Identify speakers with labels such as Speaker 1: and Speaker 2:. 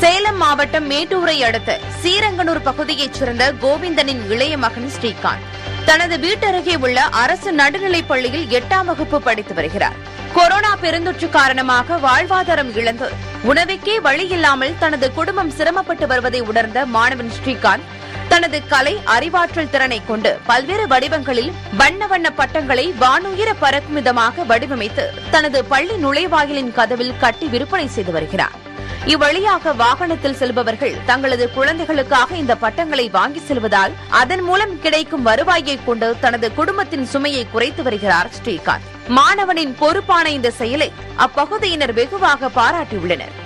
Speaker 1: சேலம் மாவட்டம் மேட்டூரை அடுத்த சீரங்கனூர் பகுதியைச் சேர்ந்த கோவிந்தனின் இளைய மகன் ஸ்ரீகாந்த் தனது வீட்டருகே உள்ள அரசு நடுநிலைப் பள்ளியில் எட்டாம் வகுப்பு படித்து வருகிறார் கொரோனா பெருந்தொற்று காரணமாக வாழ்வாதாரம் இழந்து உணவுக்கே வழியில்லாமல் தனது குடும்பம் சிரமப்பட்டு வருவதை உணர்ந்த மாணவன் ஸ்ரீகாந்த் தனது கலை அறிவாற்றல் திறனை கொண்டு பல்வேறு வடிவங்களில் வண்ண வண்ண பட்டங்களை வானுயர பறக்கும் விதமாக வடிவமைத்து தனது பள்ளி நுழைவாயிலின் கதவில் கட்டி விற்பனை செய்து வருகிறார் இவ்வழியாக வாகனத்தில் செல்பவர்கள் தங்களது குழந்தைகளுக்காக இந்த பட்டங்களை வாங்கி செல்வதால் அதன் மூலம் கிடைக்கும் வருவாயை கொண்டு தனது குடும்பத்தின் சுமையை குறைத்து வருகிறார் ஸ்ரீகாந்த் மாணவனின் பொறுப்பான இந்த செயலை அப்பகுதியினர் வெகுவாக பாராட்டியுள்ளனர்